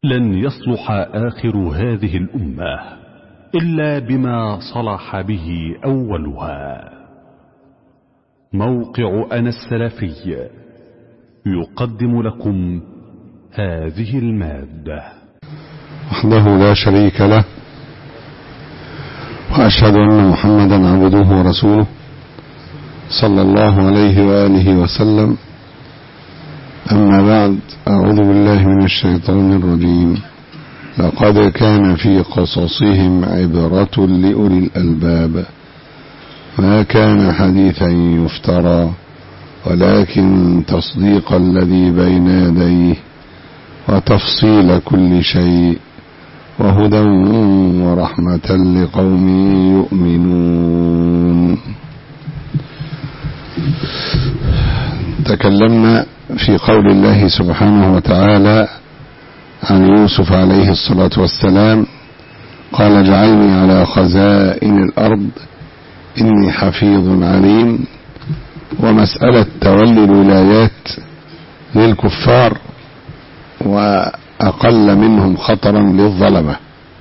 لن يصلح آخر هذه الأمة إلا بما صلح به أولها موقع أنا السلفي يقدم لكم هذه المادة وحده لا شريك له وأشهد أن محمدا عبده ورسوله صلى الله عليه وآله وسلم أما بعد أعوذ بالله من الشيطان الرجيم لقد كان في قصصهم عبرة لأولي الألباب ما كان حديثا يفترى ولكن تصديق الذي بين يديه وتفصيل كل شيء وهدى ورحمة لقوم يؤمنون تكلمنا في قول الله سبحانه وتعالى عن يوسف عليه الصلاة والسلام قال اجعلني على خزائن الأرض إني حفيظ عليم ومسألة تولي الولايات للكفار وأقل منهم خطرا للظلمة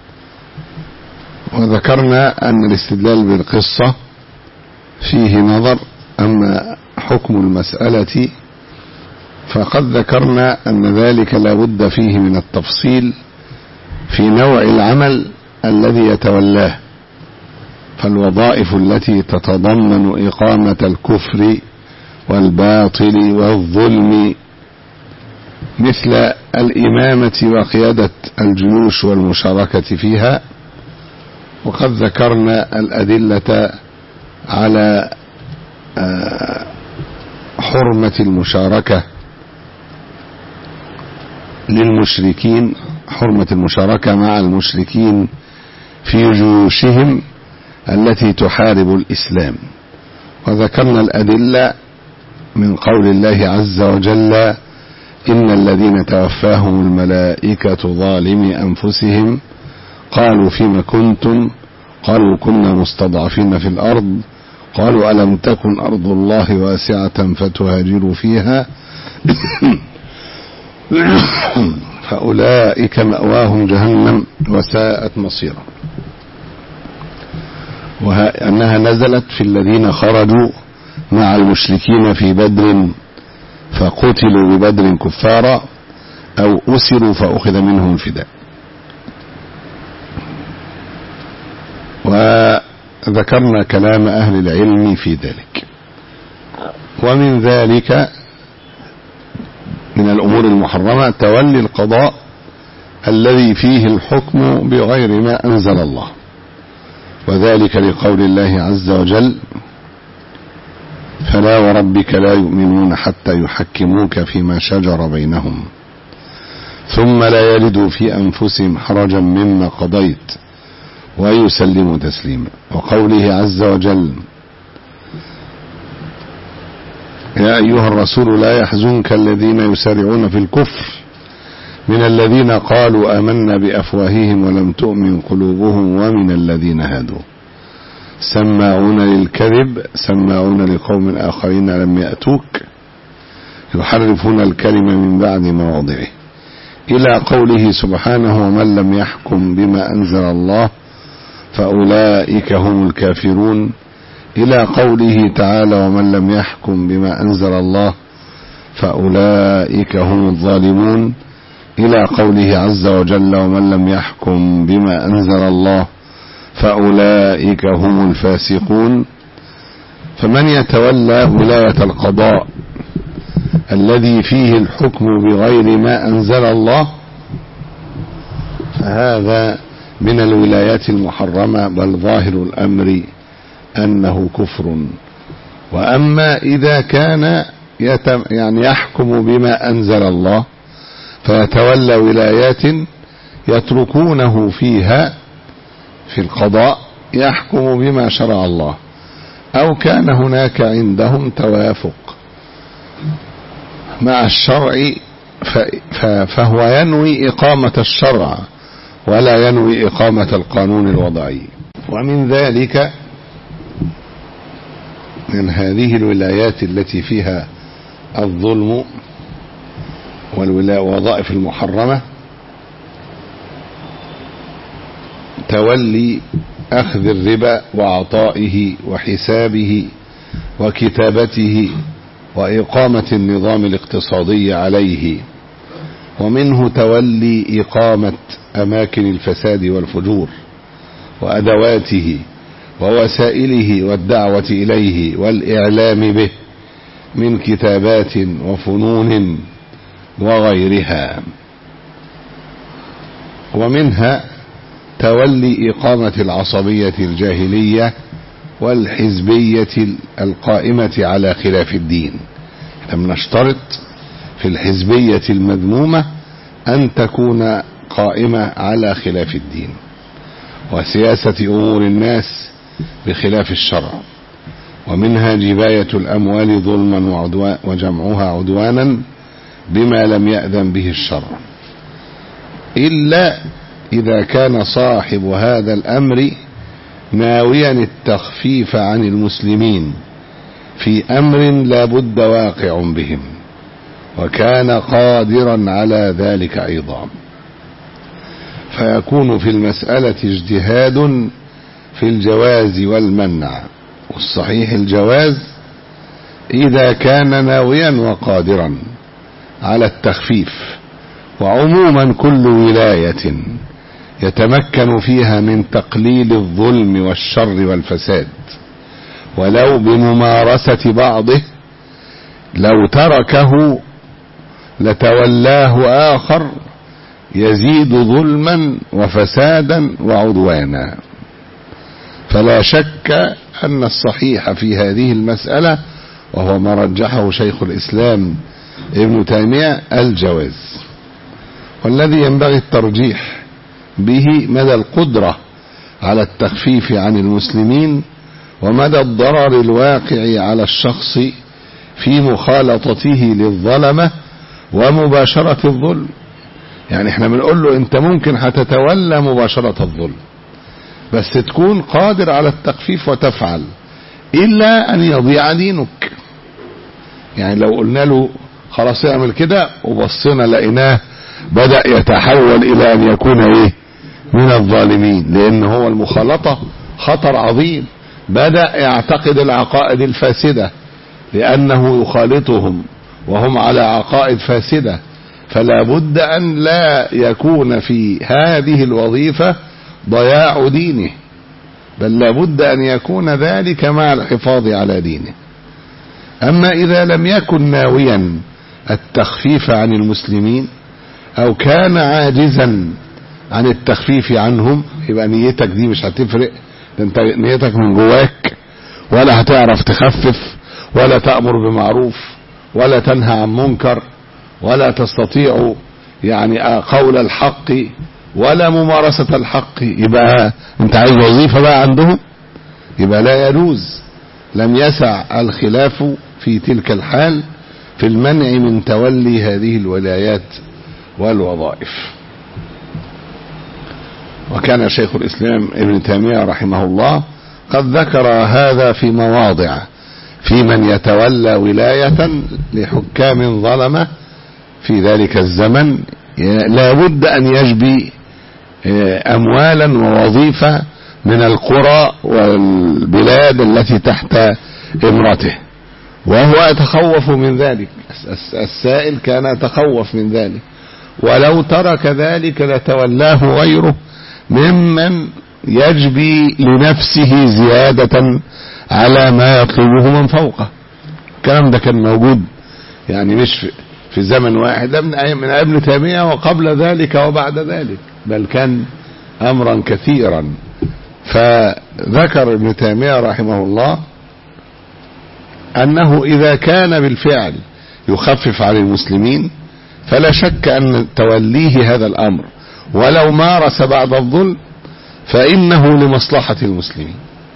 وذكرنا أن الاستدلال بالقصة فيه نظر أما حكم المسألة فقد ذكرنا أن ذلك لا بد فيه من التفصيل في نوع العمل الذي يتولاه فالوظائف التي تتضمن إقامة الكفر والباطل والظلم مثل الإمامة وقيادة الجيوش والمشاركة فيها وقد ذكرنا الأدلة على حرمة المشاركة للمشركين حرمة المشاركة مع المشركين في جيوشهم التي تحارب الإسلام وذكرنا الأدلة من قول الله عز وجل إن الذين توفاهم الملائكة ظالمي أنفسهم قالوا فيما كنتم قالوا كنا مستضعفين في الأرض قالوا ألم تكن أرض الله واسعة فتهاجروا فيها فأولئك مأواهم جهنم وساءت مصيرا وأنها نزلت في الذين خرجوا مع المشركين في بدر فقتلوا ببدر كفارا أو أسروا فأخذ منهم فداء وذكرنا كلام أهل العلم في ذلك ومن ذلك من الأمور المحرمة تولي القضاء الذي فيه الحكم بغير ما أنزل الله وذلك لقول الله عز وجل فلا وربك لا يؤمنون حتى يحكموك فيما شجر بينهم ثم لا يلدوا في أنفسهم حرجا مما قضيت ويسلموا تسليما وقوله عز وجل يا أيها الرسول لا يحزنك الذين يسارعون في الكفر من الذين قالوا آمنا بأفواههم ولم تؤمن قلوبهم ومن الذين هادوا سماعون للكذب سماعون لقوم آخرين لم يأتوك يحرفون الكلمة من بعد مواضعه إلى قوله سبحانه ومن لم يحكم بما أنزل الله فأولئك هم الكافرون إلى قوله تعالى ومن لم يحكم بما أنزل الله فأولئك هم الظالمون إلى قوله عز وجل ومن لم يحكم بما أنزل الله فأولئك هم الفاسقون فمن يتولى ولاية القضاء الذي فيه الحكم بغير ما أنزل الله فهذا من الولايات المحرمة بل ظاهر الأمر أنه كفر وأما إذا كان يتم يعني يحكم بما أنزل الله فيتولى ولايات يتركونه فيها في القضاء يحكم بما شرع الله أو كان هناك عندهم توافق مع الشرع فهو ينوي إقامة الشرع ولا ينوي إقامة القانون الوضعي ومن ذلك من هذه الولايات التي فيها الظلم والوظائف المحرمة وتولي أخذ الربا وعطائه وحسابه وكتابته وإقامة النظام الاقتصادي عليه ومنه تولي إقامة أماكن الفساد والفجور وأدواته ووسائله والدعوة إليه والإعلام به من كتابات وفنون وغيرها ومنها تولي إقامة العصبية الجاهلية والحزبية القائمة على خلاف الدين لم نشترط في الحزبية المذمومة أن تكون قائمة على خلاف الدين وسياسة أمور الناس بخلاف الشرع ومنها جباية الأموال ظلما وجمعها عدوانا بما لم يأذن به الشرع إلا إذا كان صاحب هذا الأمر ناويا التخفيف عن المسلمين في أمر لا بد واقع بهم وكان قادرا على ذلك أيضا فيكون في المسألة اجتهاد في الجواز والمنع والصحيح الجواز إذا كان ناويا وقادرا على التخفيف وعموما كل ولاية يتمكن فيها من تقليل الظلم والشر والفساد ولو بممارسة بعضه لو تركه لتولاه آخر يزيد ظلما وفسادا وعدوانا فلا شك أن الصحيح في هذه المسألة وهو ما رجحه شيخ الإسلام ابن تيمية الجواز والذي ينبغي الترجيح به مدى القدرة على التخفيف عن المسلمين ومدى الضرر الواقع على الشخص في مخالطته للظلمة ومباشرة الظلم يعني احنا بنقول له انت ممكن هتتولى مباشرة الظلم بس تكون قادر على التخفيف وتفعل الا ان يضيع دينك يعني لو قلنا له خلاص اعمل كده وبصينا لقيناه بدأ يتحول الى ان يكون ايه من الظالمين لان هو المخالطة خطر عظيم بدأ يعتقد العقائد الفاسدة لانه يخالطهم وهم على عقائد فاسدة فلا بد ان لا يكون في هذه الوظيفة ضياع دينه بل لا بد ان يكون ذلك مع الحفاظ على دينه اما اذا لم يكن ناويا التخفيف عن المسلمين او كان عاجزا عن التخفيف عنهم يبقى نيتك دي مش هتفرق ده انت نيتك من جواك ولا هتعرف تخفف ولا تأمر بمعروف ولا تنهى عن منكر ولا تستطيع يعني قول الحق ولا ممارسة الحق يبقى انت عايز وظيفة بقى عندهم يبقى لا يجوز لم يسع الخلاف في تلك الحال في المنع من تولي هذه الولايات والوظائف وكان شيخ الإسلام ابن تيمية رحمه الله قد ذكر هذا في مواضع في من يتولى ولاية لحكام ظلمة في ذلك الزمن لا بد أن يجبي أموالا ووظيفة من القرى والبلاد التي تحت إمرته وهو يتخوف من ذلك السائل كان يتخوف من ذلك ولو ترك ذلك لتولاه غيره ممن يجبي لنفسه زيادة على ما يطلبه من فوقه الكلام ده كان موجود يعني مش في, في زمن واحد من من ابن تيمية وقبل ذلك وبعد ذلك بل كان امرا كثيرا فذكر ابن تيمية رحمه الله انه اذا كان بالفعل يخفف عن المسلمين فلا شك ان توليه هذا الامر ولو مارس بعض الظلم فانه لمصلحة المسلمين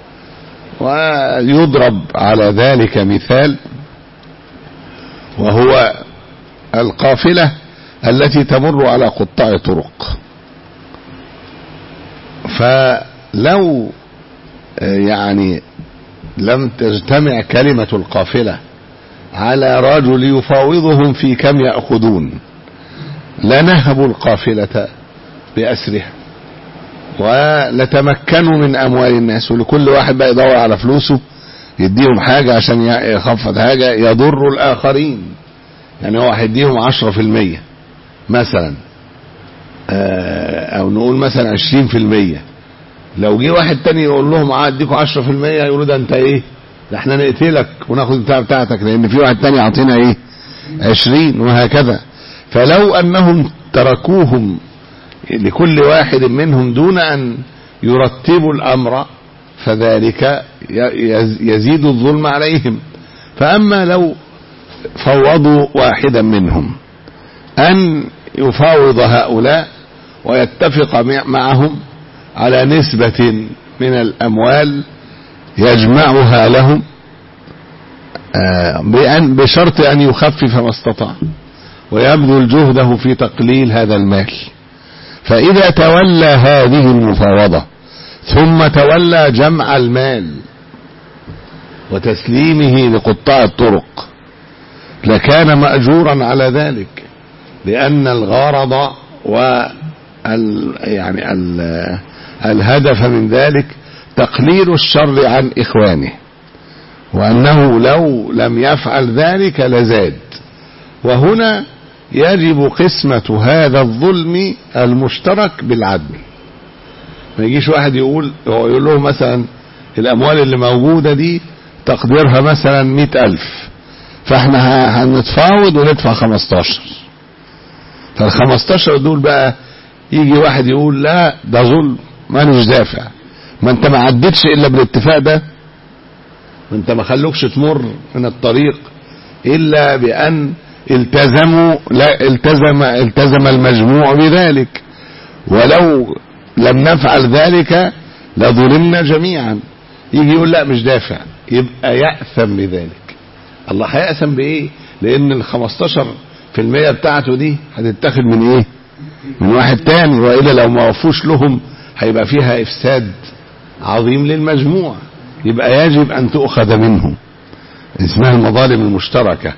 ويضرب على ذلك مثال وهو القافلة التي تمر على قطاع طرق فلو يعني لم تجتمع كلمة القافلة على رجل يفاوضهم في كم يأخذون لنهبوا القافلة بأسرها ولتمكنوا من أموال الناس ولكل واحد بقى يدور على فلوسه يديهم حاجة عشان يخفض حاجة يضر الآخرين يعني هو هيديهم عشرة في المية مثلا أو نقول مثلا عشرين في المية لو جه واحد تاني يقول لهم اديكوا عشرة في المية يقولوا ده انت ايه ده احنا نقتلك وناخد بتاع بتاعتك لان في واحد تاني عطينا ايه عشرين وهكذا فلو انهم تركوهم لكل واحد منهم دون ان يرتبوا الامر فذلك يزيد الظلم عليهم فاما لو فوضوا واحدا منهم ان يفاوض هؤلاء ويتفق معهم على نسبة من الاموال يجمعها لهم بشرط ان يخفف ما استطاع ويبذل جهده في تقليل هذا المال فاذا تولى هذه المفاوضة ثم تولى جمع المال وتسليمه لقطاع الطرق لكان مأجورا على ذلك لأن الغرض و يعني ال الهدف من ذلك تقليل الشر عن إخوانه وأنه لو لم يفعل ذلك لزاد وهنا يجب قسمة هذا الظلم المشترك بالعدل ما يجيش واحد يقول هو يقول لهم مثلا الأموال اللي موجودة دي تقديرها مثلا مئة ألف فاحنا هنتفاوض وندفع خمستاشر فالخمستاشر دول بقى يجي واحد يقول لا ده ظلم مالوش دافع ما انت ما عدتش الا بالاتفاق ده ما انت ما خلوكش تمر من الطريق الا بان التزموا لا التزم التزم المجموع بذلك ولو لم نفعل ذلك لظلمنا جميعا يجي يقول لا مش دافع يبقى يأثم بذلك الله هيأثم بإيه لأن ال 15% بتاعته دي هتتاخد من إيه من واحد تاني وإلا لو ما وفوش لهم هيبقى فيها إفساد عظيم للمجموع يبقى يجب أن تؤخذ منه اسمها المظالم المشتركة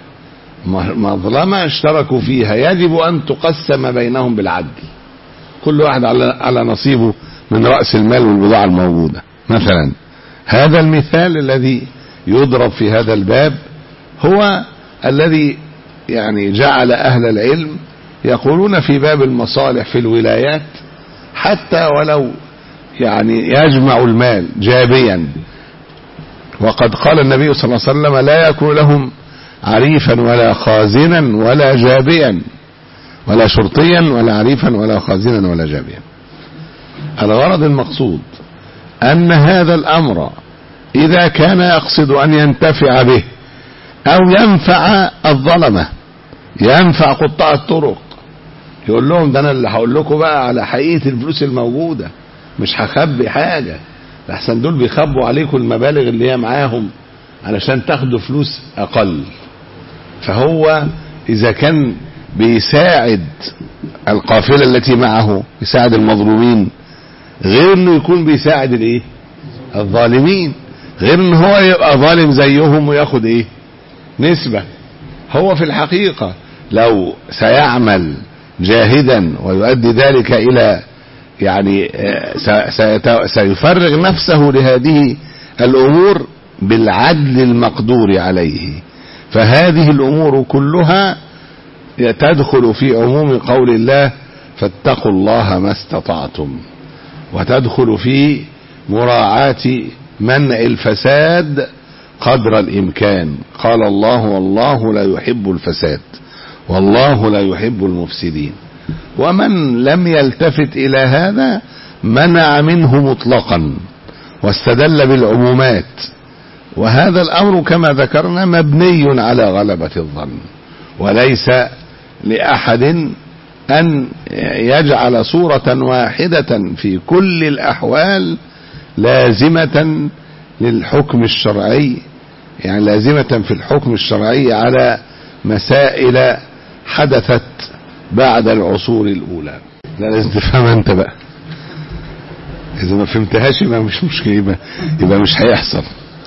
مظلمة اشتركوا فيها يجب أن تقسم بينهم بالعدل كل واحد على على نصيبه من رأس المال والبضاعة الموجودة مثلا هذا المثال الذي يضرب في هذا الباب هو الذي يعني جعل أهل العلم يقولون في باب المصالح في الولايات حتى ولو يعني يجمع المال جابيا وقد قال النبي صلى الله عليه وسلم لا يكون لهم عريفا ولا خازنا ولا جابيا ولا شرطيا ولا عريفا ولا خازنا ولا جابيا الغرض المقصود أن هذا الأمر إذا كان يقصد أن ينتفع به أو ينفع الظلمة ينفع قطاع الطرق يقول لهم ده أنا اللي هقول لكم بقى على حقيقة الفلوس الموجودة مش هخبي حاجة لحسن دول بيخبوا عليكم المبالغ اللي هي معاهم علشان تاخدوا فلوس أقل فهو إذا كان بيساعد القافلة التي معه يساعد المظلومين غير انه يكون بيساعد الايه الظالمين غير ان هو يبقى ظالم زيهم وياخد ايه نسبة هو في الحقيقة لو سيعمل جاهدا ويؤدي ذلك الى يعني سيفرغ نفسه لهذه الامور بالعدل المقدور عليه فهذه الامور كلها تدخل في عموم قول الله فاتقوا الله ما استطعتم وتدخل في مراعاة منع الفساد قدر الإمكان قال الله والله لا يحب الفساد والله لا يحب المفسدين ومن لم يلتفت إلى هذا منع منه مطلقا واستدل بالعمومات وهذا الأمر كما ذكرنا مبني على غلبة الظن وليس لأحد أن يجعل صورة واحدة في كل الأحوال لازمة للحكم الشرعي يعني لازمة في الحكم الشرعي على مسائل حدثت بعد العصور الأولى لا لازم تفهمها أنت بقى إذا ما فهمتهاش يبقى مش مشكلة يبقى, يبقى مش هيحصل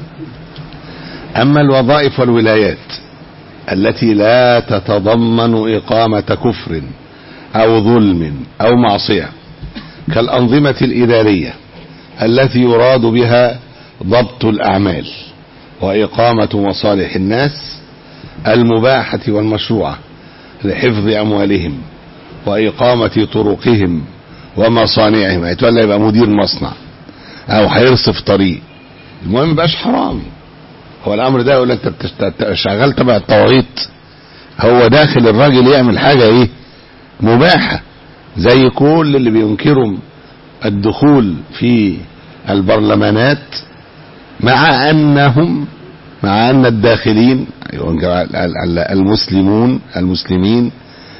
أما الوظائف والولايات التي لا تتضمن إقامة كفر أو ظلم أو معصية كالأنظمة الإدارية التي يراد بها ضبط الأعمال وإقامة مصالح الناس المباحة والمشروعة لحفظ أموالهم وإقامة طرقهم ومصانعهم هيتولى يبقى مدير مصنع أو هيرصف طريق المهم ميبقاش حرامي هو الأمر ده يقول لك أنت شغال تبع الطواغيت هو داخل الراجل يعمل حاجة إيه مباحة زي كل اللي بينكروا الدخول في البرلمانات مع أنهم مع أن الداخلين المسلمون المسلمين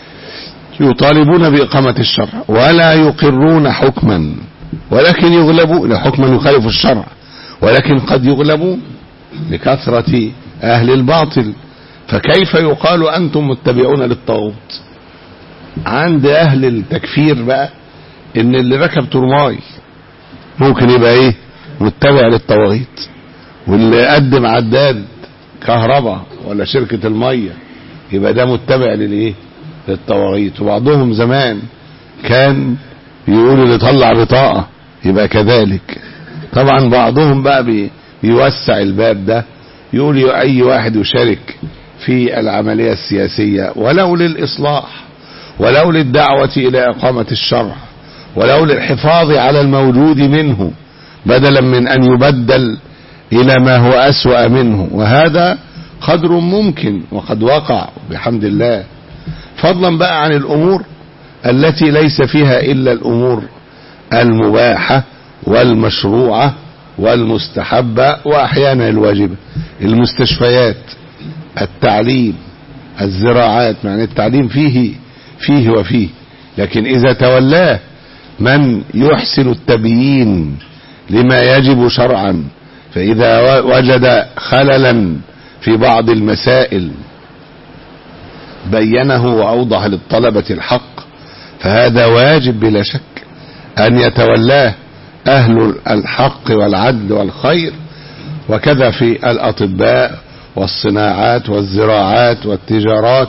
يطالبون بإقامة الشرع ولا يقرون حكما ولكن يغلبون حكما يخالف الشرع ولكن قد يغلبون لكثرة أهل الباطل فكيف يقال أنتم متبعون للطاغوت عند أهل التكفير بقى إن اللي ركب ترماي ممكن يبقى إيه متبع للطواغيت واللي قدم عداد كهرباء ولا شركة المية يبقى ده متبع للايه للطواغيت وبعضهم زمان كان يقول اللي طلع بطاقة يبقى كذلك طبعا بعضهم بقى بي بيوسع الباب ده يقول اي واحد يشارك في العملية السياسية ولو للإصلاح ولو للدعوة إلى إقامة الشرع ولو للحفاظ على الموجود منه بدلا من أن يبدل إلى ما هو أسوأ منه وهذا قدر ممكن وقد وقع بحمد الله فضلا بقى عن الأمور التي ليس فيها إلا الأمور المباحة والمشروعة والمستحبة وأحيانا الواجبة المستشفيات التعليم الزراعات يعني التعليم فيه فيه وفيه لكن إذا تولاه من يحسن التبيين لما يجب شرعا فإذا وجد خللا في بعض المسائل بينه وأوضح للطلبة الحق فهذا واجب بلا شك أن يتولاه أهل الحق والعدل والخير وكذا في الأطباء والصناعات والزراعات والتجارات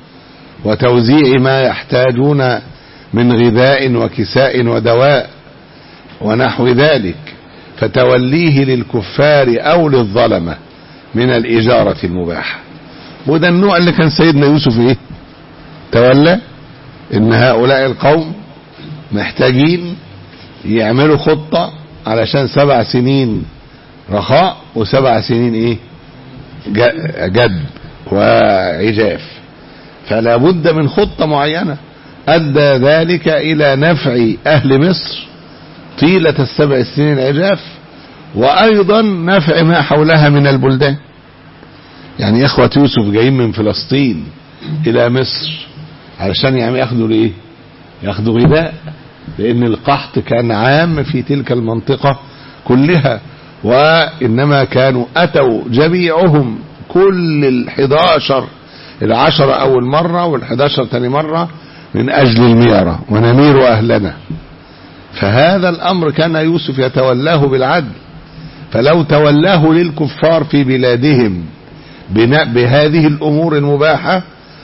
وتوزيع ما يحتاجون من غذاء وكساء ودواء ونحو ذلك فتوليه للكفار أو للظلمة من الإجارة المباحة وده النوع اللي كان سيدنا يوسف إيه تولى إن هؤلاء القوم محتاجين يعملوا خطة علشان سبع سنين رخاء وسبع سنين إيه جد وعجاف فلا بد من خطة معينة أدى ذلك إلى نفع أهل مصر طيلة السبع سنين عجاف وأيضا نفع ما حولها من البلدان يعني إخوة يوسف جايين من فلسطين إلى مصر علشان يعني ياخدوا لإيه ياخدوا غذاء لأن القحط كان عام في تلك المنطقة كلها وإنما كانوا أتوا جميعهم كل الحداشر العشرة أول مرة والحداشر تاني مرة من أجل الميرة ونمير أهلنا فهذا الأمر كان يوسف يتولاه بالعدل فلو تولاه للكفار في بلادهم بهذه الأمور المباحة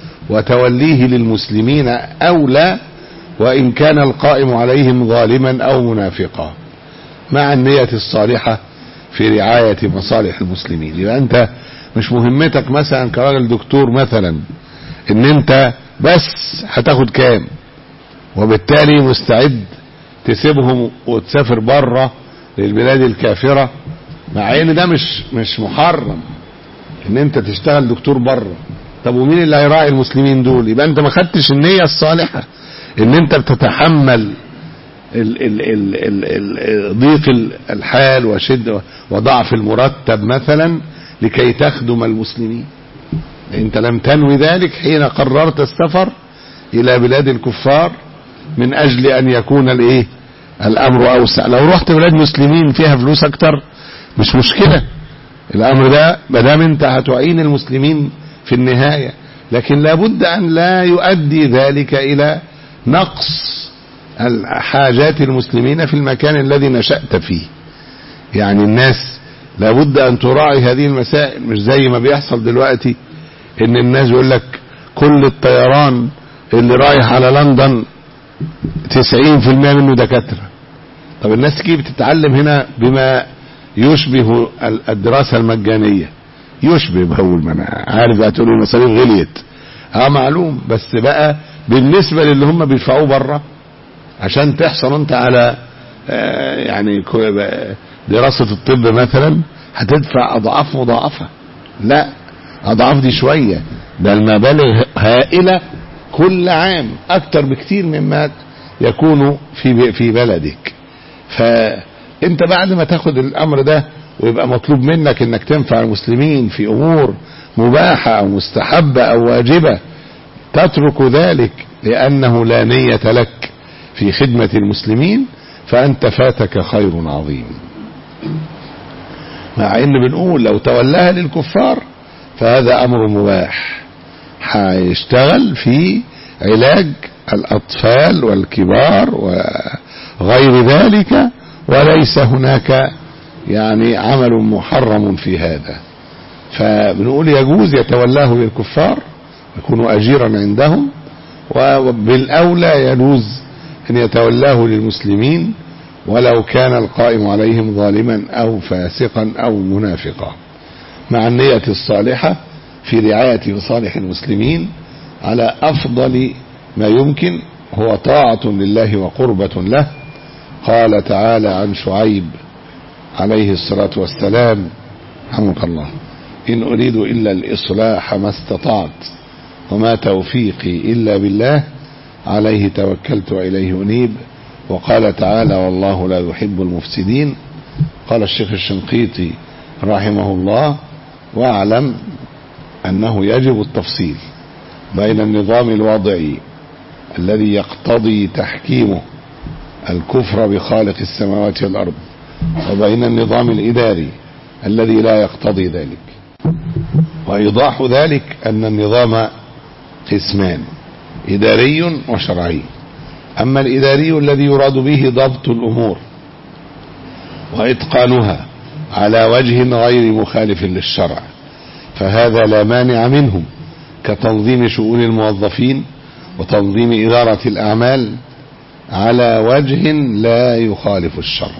وتوليه للمسلمين أولى وإن كان القائم عليهم ظالما أو منافقا مع النية الصالحة في رعاية مصالح المسلمين يبقى أنت مش مهمتك مثلا كراجل دكتور مثلا ان انت بس هتاخد كام وبالتالي مستعد تسيبهم وتسافر بره للبلاد الكافرة مع ان ده مش مش محرم ان انت تشتغل دكتور بره طب ومين اللي هيراعي المسلمين دول يبقى انت ما خدتش النية الصالحة ان انت بتتحمل ال ال ال ال ال ضيق الحال وشد وضعف المرتب مثلا لكي تخدم المسلمين انت لم تنوي ذلك حين قررت السفر الى بلاد الكفار من اجل ان يكون الايه الامر اوسع لو رحت بلاد مسلمين فيها فلوس اكتر مش مشكلة الامر ده مدام انت هتعين المسلمين في النهاية لكن لابد ان لا يؤدي ذلك الى نقص حاجات المسلمين في المكان الذي نشأت فيه يعني الناس لابد ان تراعي هذه المسائل مش زي ما بيحصل دلوقتي ان الناس يقول لك كل الطيران اللي رايح على لندن 90% منه دكاترة طب الناس تيجي بتتعلم هنا بما يشبه الدراسة المجانية يشبه بقول ما انا عارف بقى تقولوا المصاريف غليت اه معلوم بس بقى بالنسبة للي هم بيدفعوه بره عشان تحصل انت على آه يعني دراسة الطب مثلا هتدفع اضعاف مضاعفة لا اضعاف دي شوية ده المبالغ هائلة كل عام اكتر بكتير مما يكون في في بلدك فانت بعد ما تاخد الامر ده ويبقى مطلوب منك انك تنفع المسلمين في امور مباحة او مستحبة او واجبة تترك ذلك لانه لا نية لك في خدمة المسلمين فانت فاتك خير عظيم مع ان بنقول لو تولاها للكفار فهذا امر مباح هيشتغل في علاج الاطفال والكبار وغير ذلك وليس هناك يعني عمل محرم في هذا فبنقول يجوز يتولاه للكفار يكون اجيرا عندهم وبالاولى يجوز ان يتولاه للمسلمين ولو كان القائم عليهم ظالما او فاسقا او منافقا مع النية الصالحة في رعاية مصالح المسلمين على افضل ما يمكن هو طاعة لله وقربة له قال تعالى عن شعيب عليه الصلاة والسلام رحمك الله إن أريد إلا الإصلاح ما استطعت وما توفيقي إلا بالله عليه توكلت وإليه أنيب وقال تعالى والله لا يحب المفسدين قال الشيخ الشنقيطي رحمه الله واعلم أنه يجب التفصيل بين النظام الوضعي الذي يقتضي تحكيمه الكفر بخالق السماوات والأرض وبين النظام الإداري الذي لا يقتضي ذلك وإيضاح ذلك أن النظام قسمان إداري وشرعي أما الإداري الذي يراد به ضبط الأمور وإتقانها على وجه غير مخالف للشرع فهذا لا مانع منه كتنظيم شؤون الموظفين وتنظيم إدارة الأعمال على وجه لا يخالف الشرع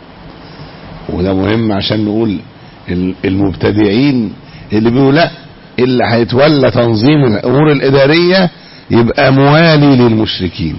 وده مهم عشان نقول المبتدعين اللي بيقولوا لا اللي هيتولى تنظيم الامور الاداريه يبقى موالي للمشركين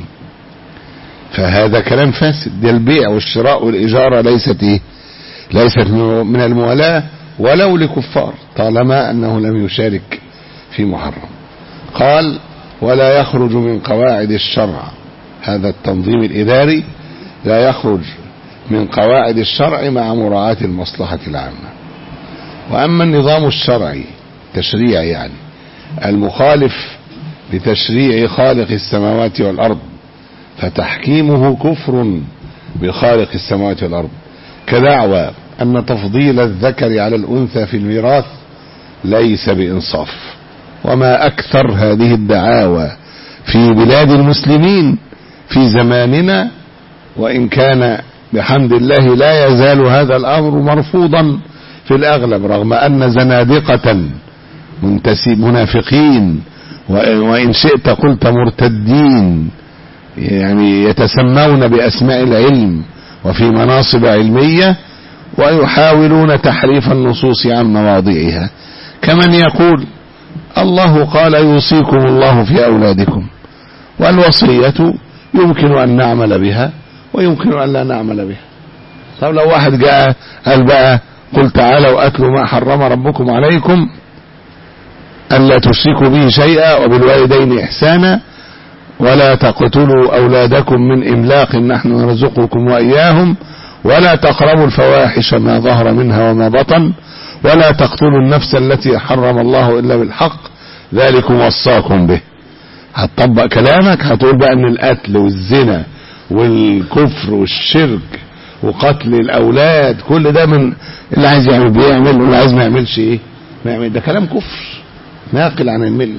فهذا كلام فاسد ده البيع والشراء والاجاره ليست ايه ليست من الموالاه ولو لكفار طالما انه لم يشارك في محرم قال ولا يخرج من قواعد الشرع هذا التنظيم الاداري لا يخرج من قواعد الشرع مع مراعاة المصلحة العامة وأما النظام الشرعي تشريع يعني المخالف لتشريع خالق السماوات والأرض فتحكيمه كفر بخالق السماوات والأرض كدعوى أن تفضيل الذكر على الأنثى في الميراث ليس بإنصاف وما أكثر هذه الدعاوى في بلاد المسلمين في زماننا وإن كان بحمد الله لا يزال هذا الأمر مرفوضا في الأغلب رغم أن زنادقة منتسب منافقين وإن شئت قلت مرتدين يعني يتسمون بأسماء العلم وفي مناصب علمية ويحاولون تحريف النصوص عن مواضعها كمن يقول الله قال يوصيكم الله في أولادكم والوصية يمكن أن نعمل بها ويمكن أن لا نعمل بها طب لو واحد جاء قال بقى قل تعالوا أتلوا ما حرم ربكم عليكم ألا تشركوا به شيئا وبالوالدين إحسانا ولا تقتلوا أولادكم من إملاق نحن نرزقكم وإياهم ولا تقربوا الفواحش ما ظهر منها وما بطن ولا تقتلوا النفس التي حرم الله إلا بالحق ذلكم وصاكم به هتطبق كلامك هتقول بقى ان القتل والزنا والكفر والشرك وقتل الاولاد كل ده من اللي عايز يعمل بيعمل واللي عايز ما يعملش ايه ما يعمل ده كلام كفر ناقل عن المله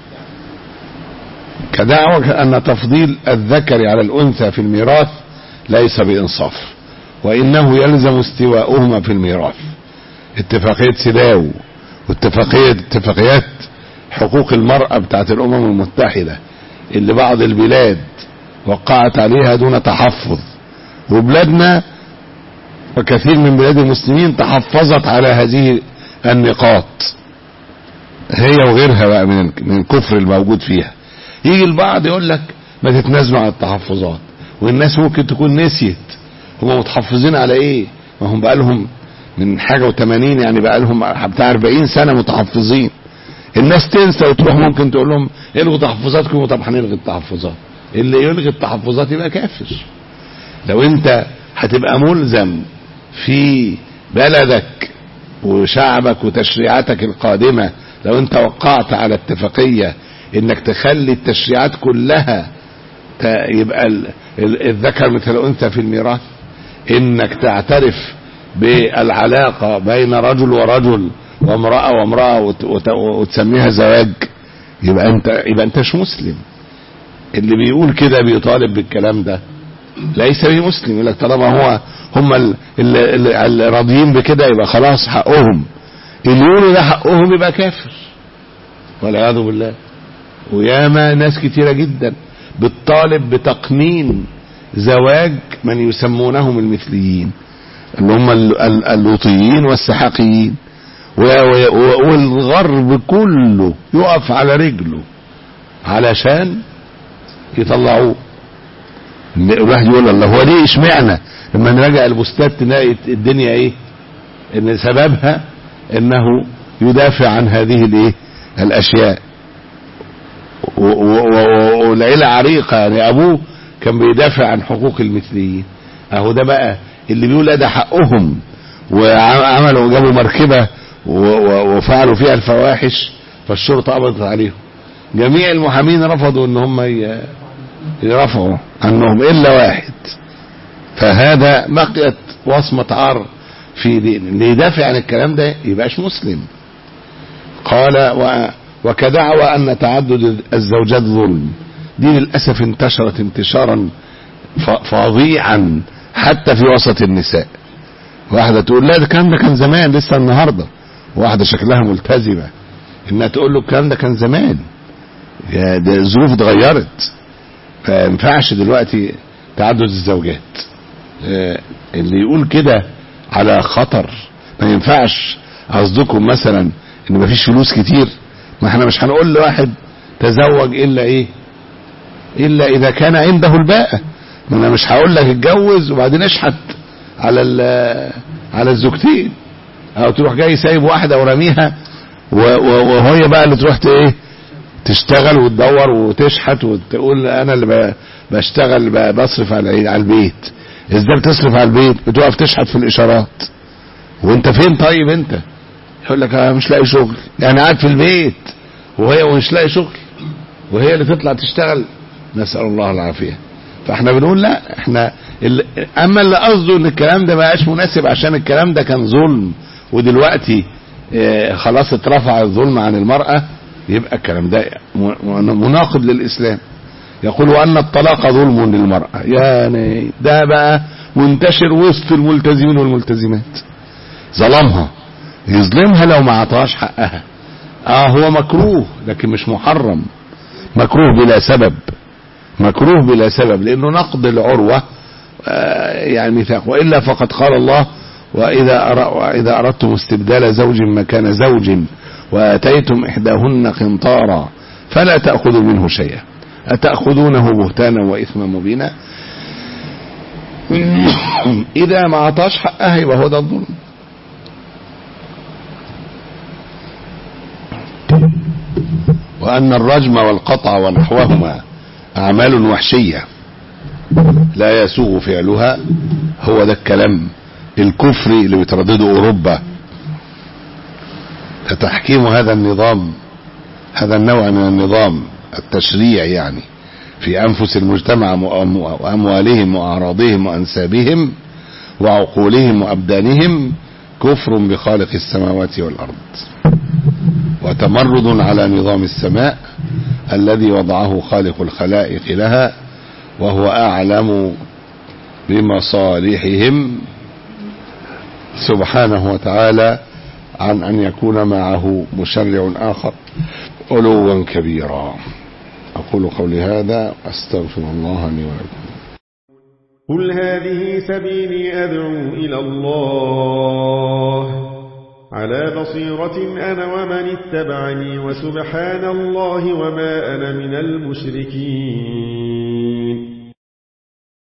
كدعوة أن تفضيل الذكر على الأنثى في الميراث ليس بإنصاف وإنه يلزم استواؤهما في الميراث اتفاقية سلاو واتفاقية اتفاقيات حقوق المرأة بتاعت الأمم المتحدة اللي بعض البلاد وقعت عليها دون تحفظ وبلادنا وكثير من بلاد المسلمين تحفظت على هذه النقاط هي وغيرها بقى من من الكفر الموجود فيها يجي البعض يقول لك ما تتنازلوا على التحفظات والناس ممكن تكون نسيت هم متحفظين على ايه ما هم بقى لهم من حاجة وثمانين يعني بقى لهم بتاع 40 سنة متحفظين الناس تنسى وتروح ممكن تقول لهم الغوا تحفظاتكم طب هنلغي التحفظات اللي يلغي التحفظات يبقى كافر لو انت هتبقى ملزم في بلدك وشعبك وتشريعاتك القادمة لو انت وقعت على اتفاقية انك تخلي التشريعات كلها يبقى الذكر مثل الانثى في الميراث انك تعترف بالعلاقة بين رجل ورجل وامرأة وامرأة وتسميها زواج يبقى انت يبقى انت مش مسلم اللي بيقول كده بيطالب بالكلام ده ليس بمسلم يقول لك طالما هو هم اللي راضيين بكده يبقى خلاص حقهم اللي يقولوا ده حقهم يبقى كافر والعياذ بالله وياما ناس كتيرة جدا بتطالب بتقنين زواج من يسمونهم المثليين اللي هم اللوطيين والسحاقيين والغرب كله يقف على رجله علشان يطلعوه الواحد يقول الله هو ليه اشمعنى لما نراجع البوستات تلاقي الدنيا ايه ان سببها انه يدافع عن هذه الايه الاشياء والعيلة عريقة يعني ابوه كان بيدافع عن حقوق المثليين اهو ده بقى اللي بيقول ده حقهم وعملوا جابوا مركبة وفعلوا فيها الفواحش فالشرطة قبضت عليهم جميع المحامين رفضوا ان هم يرفعوا عنهم الا واحد فهذا بقيت وصمة عار في دين اللي يدافع عن الكلام ده يبقاش مسلم قال و وكدعوى ان تعدد الزوجات ظلم دي للاسف انتشرت انتشارا فظيعا حتى في وسط النساء واحدة تقول لا ده الكلام ده كان زمان لسه النهاردة واحدة شكلها ملتزمة انها تقول له الكلام ده كان زمان يا ده الظروف اتغيرت فينفعش دلوقتي تعدد الزوجات اللي يقول كده على خطر ما ينفعش قصدكم مثلا ان مفيش فلوس كتير ما احنا مش هنقول لواحد تزوج الا ايه الا اذا كان عنده الباءة ما انا مش هقول لك اتجوز وبعدين اشحت على على الزوجتين او تروح جاي سايب واحده ورميها وهي بقى اللي تروح ايه تشتغل وتدور وتشحت وتقول انا اللي بشتغل بصرف على البيت ازاي بتصرف على البيت بتقف تشحت في الاشارات وانت فين طيب انت يقول لك انا مش لاقي شغل يعني قاعد في البيت وهي مش لاقي شغل وهي اللي تطلع تشتغل نسال الله العافيه فاحنا بنقول لا احنا اللي اما اللي قصده ان الكلام ده ما بقاش مناسب عشان الكلام ده كان ظلم ودلوقتي اه خلاص اترفع الظلم عن المرأة يبقى الكلام ده مناقض للإسلام يقول وأن الطلاق ظلم للمرأة يعني ده بقى منتشر وسط الملتزمين والملتزمات ظلمها يظلمها لو ما عطاش حقها اه هو مكروه لكن مش محرم مكروه بلا سبب مكروه بلا سبب لانه نقض العروة آه يعني ميثاق والا فقد قال الله واذا واذا اردتم استبدال زوج مكان زوج واتيتم احداهن قنطارا فلا تاخذوا منه شيئا اتاخذونه بهتانا واثما مبينا اذا ما عطاش حقها يبقى هو ده الظلم وأن الرجم والقطع ونحوهما أعمال وحشية لا يسوغ فعلها هو ده الكلام الكفري اللي بتردده أوروبا تحكيم هذا النظام هذا النوع من النظام التشريع يعني في أنفس المجتمع وأموالهم وأعراضهم وأنسابهم وعقولهم وأبدانهم كفر بخالق السماوات والأرض وتمرد على نظام السماء الذي وضعه خالق الخلائق لها وهو أعلم بمصالحهم سبحانه وتعالى عن أن يكون معه مشرع آخر علوا كبيرا أقول قولي هذا أستغفر الله لي ولكم قل هذه سبيلي أدعو إلى الله على بصيرة أنا ومن اتبعني وسبحان الله وما أنا من المشركين